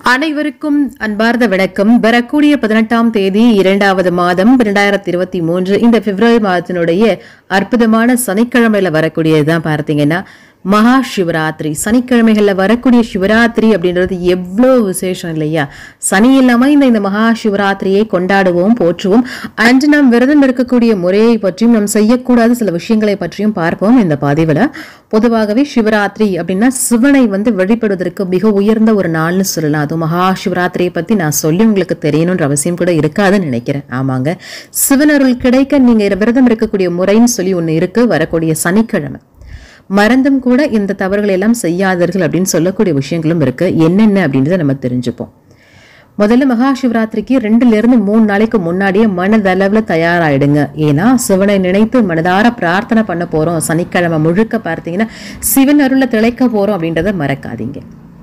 அனைவருக்கும் அன்பார்ந்த வணக்கம் வரக்கூடிய பதினெட்டாம் தேதி இரண்டாவது மாதம் இரண்டாயிரத்தி இருபத்தி மூன்று இந்த பிப்ரவரி மாதத்தினுடைய அற்புதமான சனிக்கிழமையில வரக்கூடியதுதான் பார்த்தீங்கன்னா மகா சிவராத்திரி சனிக்கிழமைகள்ல வரக்கூடிய சிவராத்திரி அப்படின்றது எவ்வளோ விசேஷம் இல்லையா சனி இல்லாம இந்த இந்த மகா சிவராத்திரியை கொண்டாடுவோம் போற்றுவோம் அன்று நாம் விரதம் இருக்கக்கூடிய முறையை பற்றியும் நாம் செய்யக்கூடாத சில விஷயங்களை பற்றியும் பார்ப்போம் இந்த பதிவுல பொதுவாகவே சிவராத்திரி அப்படின்னா சிவனை வந்து வழிபடுவதற்கு மிக உயர்ந்த ஒரு நாள்னு சொல்லலாம் அதுவும் மகா சிவராத்திரியை பத்தி நான் சொல்லி உங்களுக்கு தெரியணுன்ற அவசியம் கூட இருக்காதுன்னு நினைக்கிறேன் ஆமாங்க சிவனருள் கிடைக்க நீங்க விரதம் இருக்கக்கூடிய முறைன்னு சொல்லி ஒண்ணு இருக்கு வரக்கூடிய சனிக்கிழமை மறந்தும் கூட இந்த தவறுகளை எல்லாம் செய்யாதீர்கள் அப்படின்னு சொல்லக்கூடிய விஷயங்களும் இருக்கு என்னென்ன அப்படின்றத நம்ம தெரிஞ்சுப்போம் முதல்ல மகா சிவராத்திரிக்கு ரெண்டுல இருந்து மூணு நாளைக்கு முன்னாடியே மனதளவுல தயாராயிடுங்க ஏன்னா சிவனை நினைத்து மனதார பிரார்த்தனை பண்ண போறோம் சனிக்கிழமை முழுக்க பார்த்தீங்கன்னா சிவன் அருள்ல திளைக்க போறோம் அப்படின்றத மறக்காதீங்க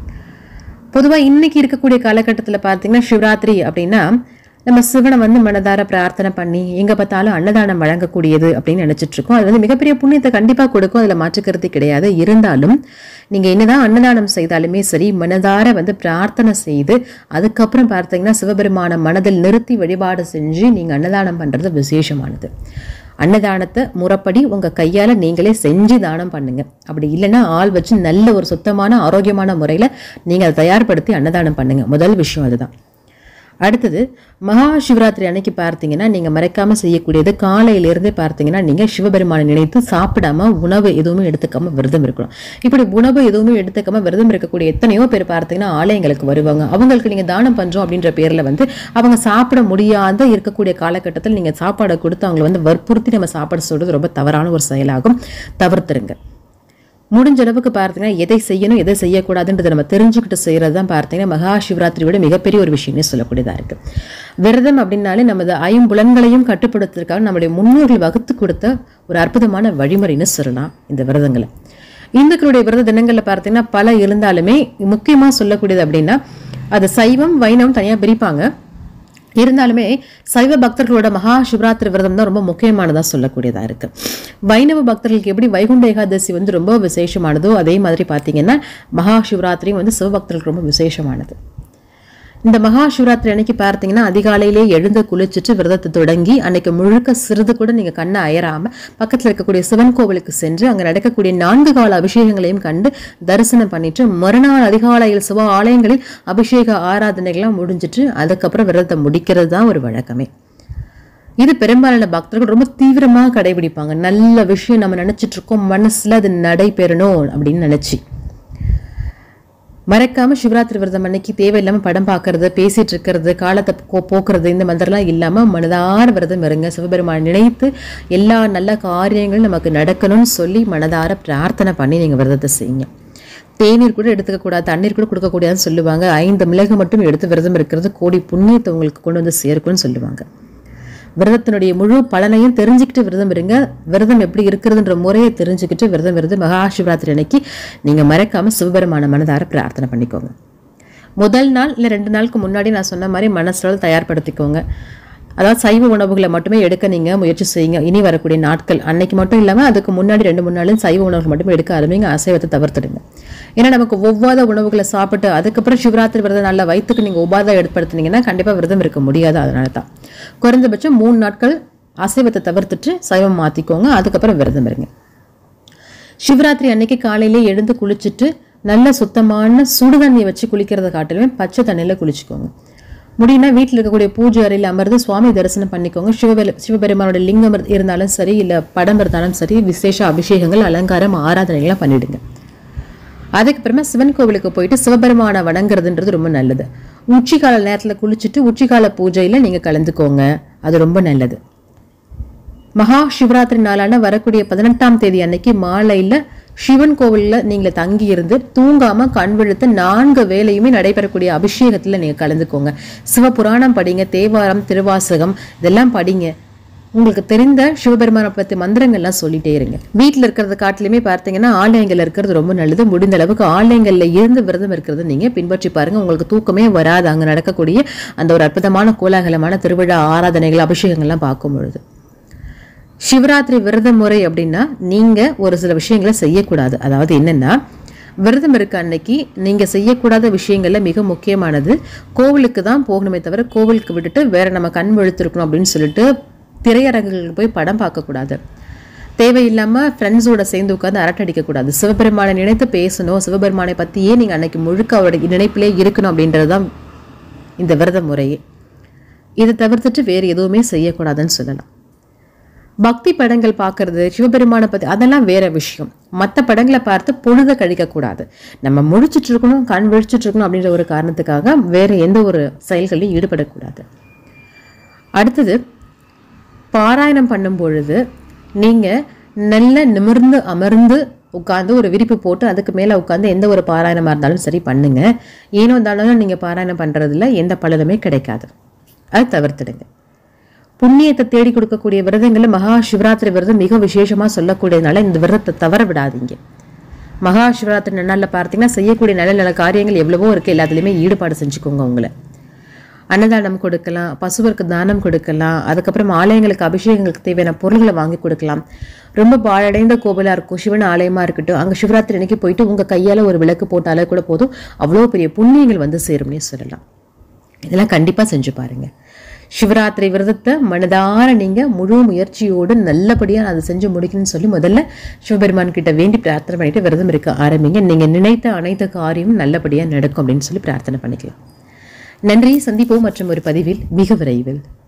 பொதுவா இன்னைக்கு இருக்கக்கூடிய காலகட்டத்துல பார்த்தீங்கன்னா சிவராத்திரி அப்படின்னா நம்ம சிவனை வந்து மனதார பிரார்த்தனை பண்ணி எங்க பார்த்தாலும் அன்னதானம் வழங்கக்கூடியது அப்படின்னு நினைச்சிட்டு இருக்கோம் அது வந்து மிகப்பெரிய புண்ணியத்தை கண்டிப்பா கொடுக்கும் அதுல மாற்றுக்கிறது கிடையாது இருந்தாலும் நீங்க என்னதான் அன்னதானம் செய்தாலுமே சரி மனதார வந்து பிரார்த்தனை செய்து அதுக்கப்புறம் பார்த்தீங்கன்னா சிவபெருமான மனதில் நிறுத்தி வழிபாடு செஞ்சு நீங்க அன்னதானம் பண்றது விசேஷமானது அன்னதானத்தை முறைப்படி உங்க கையால நீங்களே செஞ்சு தானம் பண்ணுங்க அப்படி இல்லைன்னா ஆள் வச்சு நல்ல ஒரு சுத்தமான ஆரோக்கியமான முறையில நீங்க அதை தயார்படுத்தி அன்னதானம் பண்ணுங்க முதல் விஷயம் அதுதான் அடுத்தது மகா சிவராத்திரி அன்னைக்கு பார்த்தீங்கன்னா நீங்க மறைக்காம செய்யக்கூடியது காலையிலிருந்தே பார்த்தீங்கன்னா நீங்க சிவபெருமானை நினைத்து சாப்பிடாம உணவு எதுவுமே எடுத்துக்காம விரதம் இருக்கணும் இப்படி உணவு எதுவுமே எடுத்துக்காம விரதம் இருக்கக்கூடிய எத்தனையோ பேர் பார்த்தீங்கன்னா ஆலயங்களுக்கு வருவாங்க அவங்களுக்கு நீங்க தானம் பண்றோம் அப்படின்ற பேர்ல வந்து அவங்க சாப்பிட முடியாத இருக்கக்கூடிய காலகட்டத்தில் நீங்க சாப்பாடை கொடுத்து அவங்களை வந்து வற்புறுத்தி நம்ம சாப்பாடு சொல்றது ரொம்ப தவறான ஒரு செயலாகும் தவிர்த்துருங்க முடிஞ்ச அளவுக்கு பார்த்தீங்கன்னா எதை செய்யணும் எதை செய்யக்கூடாதுன்றதை நம்ம தெரிஞ்சுக்கிட்டு செய்கிறது தான் பார்த்தீங்கன்னா மகா சிவராத்திரியோட மிகப்பெரிய ஒரு விஷயம்னு சொல்லக்கூடியதாக இருக்கு விரதம் அப்படின்னாலே நமது ஐம்புலன்களையும் கட்டுப்படுத்துறதுக்காக நம்முடைய முன்னோர்கள் வகுத்து கொடுத்த ஒரு அற்புதமான வழிமுறைன்னு சொல்லலாம் இந்த விரதங்களை இந்துக்களுடைய விரத தினங்களில் பார்த்தீங்கன்னா பல இருந்தாலுமே முக்கியமாக சொல்லக்கூடியது அப்படின்னா அது சைவம் வைணவம் தனியாக பிரிப்பாங்க இருந்தாலுமே சைவ பக்தர்களோட மகா சிவராத்திரி விரதம் தான் ரொம்ப முக்கியமானதா சொல்லக்கூடியதா இருக்கு வைணவ பக்தர்களுக்கு எப்படி வைகுண்ட ஏகாதசி வந்து ரொம்ப விசேஷமானதோ அதே மாதிரி பார்த்தீங்கன்னா மகா சிவராத்திரியும் வந்து சிவபக்தர்களுக்கு ரொம்ப விசேஷமானது இந்த மகா சிவராத்திரி அன்னைக்கு பார்த்தீங்கன்னா அதிகாலையிலே எழுந்து குளிச்சுட்டு விரதத்தை தொடங்கி அன்னைக்கு முழுக்க சிறிது கூட நீங்க கண்ணை அயராம பக்கத்துல இருக்கக்கூடிய சிவன் கோவிலுக்கு சென்று அங்க நடக்கக்கூடிய நான்கு கால அபிஷேகங்களையும் கண்டு தரிசனம் பண்ணிட்டு மறுநாள் அதிகாலையில் சிவ ஆலயங்களில் அபிஷேக ஆராதனைகள்லாம் முடிஞ்சிட்டு அதுக்கப்புறம் விரதத்தை முடிக்கிறது தான் ஒரு வழக்கமே இது பெரும்பாலான பக்தர்கள் ரொம்ப தீவிரமா கடைபிடிப்பாங்க நல்ல விஷயம் நம்ம நினைச்சிட்டு இருக்கோம் மனசுல அது நடைபெறணும் அப்படின்னு நினைச்சு மறக்காம சிவராத்திரி விரதம் அன்னைக்கு தேவையில்லாம படம் பார்க்கறது பேசிட்டு இருக்கிறது காலத்தை போ- போக்குறது இந்த மாதிரிலாம் இல்லாம மனதார விரதம் இருங்க சிவபெருமான் நினைத்து எல்லா நல்ல காரியங்களும் நமக்கு நடக்கணும்னு சொல்லி மனதார பிரார்த்தனை பண்ணி நீங்க விரதத்தை செய்யுங்க தேநீர் கூட எடுத்துக்க கூடாது தண்ணீர் கூட கொடுக்கக்கூடாதுன்னு சொல்லுவாங்க ஐந்து மிளகு மட்டும் எடுத்து விரதம் இருக்கிறது கோடி புண்ணியத்தை உங்களுக்கு கொண்டு வந்து சேர்க்கும்னு சொல்லுவாங்க விரதத்தினுடைய முழு பலனையும் தெரிஞ்சுக்கிட்டு விரதம் இருங்க விரதம் எப்படி இருக்கிறதுன்ற முறையை தெரிஞ்சுக்கிட்டு விரதம் இருந்து மகா சிவராத்திரி அன்னைக்கு நீங்க மறக்காம சிவபெருமான மனதார பிரார்த்தனை பண்ணிக்கோங்க முதல் நாள் இல்லை ரெண்டு நாளுக்கு முன்னாடி நான் சொன்ன மாதிரி மனசுல தயார்படுத்திக்கோங்க அதாவது சைவ உணவுகளை மட்டுமே எடுக்க நீங்க முயற்சி செய்யுங்க இனி வரக்கூடிய நாட்கள் அன்னைக்கு மட்டும் இல்லாம அதுக்கு முன்னாடி ரெண்டு மூணு நாளும் சைவ உணவுகள் மட்டுமே எடுக்க ஆரம்பிங்க அசைவத்தை தவிர்த்துடுங்க ஏன்னா நமக்கு ஒவ்வாத உணவுகளை சாப்பிட்டு அதுக்கப்புறம் சிவராத்திரி விரதம் நல்ல வயிற்றுக்கு நீங்க உபாதை ஏற்படுத்துனீங்கன்னா கண்டிப்பா விரதம் இருக்க முடியாது அதனால தான் குறைந்தபட்சம் மூணு நாட்கள் அசைவத்தை தவிர்த்துட்டு சைவம் மாத்திக்கோங்க அதுக்கப்புறம் விரதம் இருங்க சிவராத்திரி அன்னைக்கு காலையிலே எழுந்து குளிச்சுட்டு நல்ல சுத்தமான சுடு தண்ணியை வச்சு குளிக்கிறத காட்டிலுமே பச்சை தண்ணியில குளிச்சுக்கோங்க முடியும்னா வீட்டில் இருக்கக்கூடிய பூஜை அறையில் அமர்ந்து சுவாமி தரிசனம் பண்ணிக்கோங்க சிவபெரு சிவபெருமானோட லிங்கம் இரு- இருந்தாலும் சரி இல்லை படம் இருந்தாலும் சரி விசேஷ அபிஷேகங்கள் அலங்காரம் ஆராதனைகள்லாம் பண்ணிடுங்க அதுக்கப்புறமா சிவன் கோவிலுக்கு போயிட்டு சிவபெருமானை வணங்குறதுன்றது ரொம்ப நல்லது உச்சிக்கால நேரத்தில் குளிச்சுட்டு உச்சிக்கால பூஜையில நீங்க கலந்துக்கோங்க அது ரொம்ப நல்லது மகா சிவராத்திரி நாளான வரக்கூடிய பதினெட்டாம் தேதி அன்னைக்கு மாலையில சிவன் கோவில்ல நீங்க தங்கி இருந்து தூங்காம கண் விழுத்து நான்கு வேலையுமே நடைபெறக்கூடிய அபிஷேகத்துல நீங்க கலந்துக்கோங்க சிவபுராணம் படிங்க தேவாரம் திருவாசகம் இதெல்லாம் படிங்க உங்களுக்கு தெரிந்த சிவபெருமானை பத்தி மந்திரங்கள்லாம் சொல்லிட்டே இருங்க வீட்டில் இருக்கிறத காட்டிலுமே பார்த்தீங்கன்னா ஆலயங்கள்ல இருக்கிறது ரொம்ப நல்லது முடிந்த அளவுக்கு ஆலயங்கள்ல இருந்து விரதம் இருக்கிறது நீங்க பின்பற்றி பாருங்க உங்களுக்கு தூக்கமே வராது அங்க நடக்கக்கூடிய அந்த ஒரு அற்புதமான கோலாகலமான திருவிழா ஆராதனைகள் அபிஷேகங்கள்லாம் பார்க்கும் பொழுது சிவராத்திரி விரத முறை அப்படின்னா நீங்க ஒரு சில விஷயங்களை செய்யக்கூடாது அதாவது என்னன்னா விரதம் இருக்க அன்னைக்கு நீங்க செய்யக்கூடாத விஷயங்கள்ல மிக முக்கியமானது கோவிலுக்கு தான் போகணுமே தவிர கோவிலுக்கு விட்டுட்டு வேற நம்ம கண் வெளுத்திருக்கணும் அப்படின்னு சொல்லிட்டு திரையரங்குகளுக்கு போய் படம் பார்க்கக்கூடாது தேவையில்லாம ஃப்ரெண்ட்ஸோட சேர்ந்து உட்காந்து அரட்டடிக்க கூடாது சிவபெருமானை நினைத்து பேசணும் சிவபெருமானை பத்தியே நீங்க அன்னைக்கு முழுக்க அவருடைய நினைப்பிலே இருக்கணும் அப்படின்றது தான் இந்த விரத முறையே இதை தவிர்த்துட்டு வேறு எதுவுமே செய்யக்கூடாதுன்னு சொல்லலாம் பக்தி படங்கள் பார்க்கறது சிவபெருமானை பற்றி அதெல்லாம் வேற விஷயம் மற்ற படங்களை பார்த்து பொழுத கழிக்கக்கூடாது நம்ம முழிச்சிட்டு இருக்கணும் கண் விழிச்சிட்டு இருக்கணும் அப்படின்ற ஒரு காரணத்துக்காக வேற எந்த ஒரு செயல்களையும் ஈடுபடக்கூடாது அடுத்தது பாராயணம் பண்ணும் பொழுது நீங்கள் நல்ல நிமிர்ந்து அமர்ந்து உட்காந்து ஒரு விரிப்பு போட்டு அதுக்கு மேலே உட்காந்து எந்த ஒரு பாராயணமாக இருந்தாலும் சரி பண்ணுங்க ஏனோ இருந்தாலும் நீங்கள் பாராயணம் பண்ணுறதுல எந்த பலனுமே கிடைக்காது அதை தவிர்த்துடுங்க புண்ணியத்தை தேடி கொடுக்கக்கூடிய விரதங்கள்ல மகா சிவராத்திரி விரதம் மிக விசேஷமா சொல்லக்கூடியதுனால இந்த விரதத்தை தவற விடாதீங்க மகா சிவராத்திரி நன்னாளில் பார்த்தீங்கன்னா செய்யக்கூடிய நல்ல நல்ல காரியங்கள் எவ்வளவோ இருக்கு எல்லாத்துலேயுமே ஈடுபாடு செஞ்சுக்கோங்க உங்களை அன்னதானம் கொடுக்கலாம் பசுவிற்கு தானம் கொடுக்கலாம் அதுக்கப்புறம் ஆலயங்களுக்கு அபிஷேகங்களுக்கு தேவையான பொருள்களை வாங்கி கொடுக்கலாம் ரொம்ப பாழடைந்த கோவிலாக இருக்கும் சிவன் ஆலயமாக இருக்கட்டும் அங்கே சிவராத்திரி அன்னைக்கு போயிட்டு உங்கள் கையால் ஒரு விளக்கு போட்டாலே கூட போதும் அவ்வளோ பெரிய புண்ணியங்கள் வந்து சேரும்னே சொல்லலாம் இதெல்லாம் கண்டிப்பாக செஞ்சு பாருங்க சிவராத்திரி விரதத்தை மனதார நீங்க முழு முயற்சியோடு நல்லபடியா அதை செஞ்சு முடிக்கணும்னு சொல்லி முதல்ல சிவபெருமான் கிட்ட வேண்டி பிரார்த்தனை பண்ணிட்டு விரதம் இருக்க ஆரம்பிங்க நீங்க நினைத்த அனைத்து காரியமும் நல்லபடியா நடக்கும் அப்படின்னு சொல்லி பிரார்த்தனை பண்ணிக்கலாம் நன்றி சந்திப்போம் மற்றும் ஒரு பதிவில் மிக விரைவில்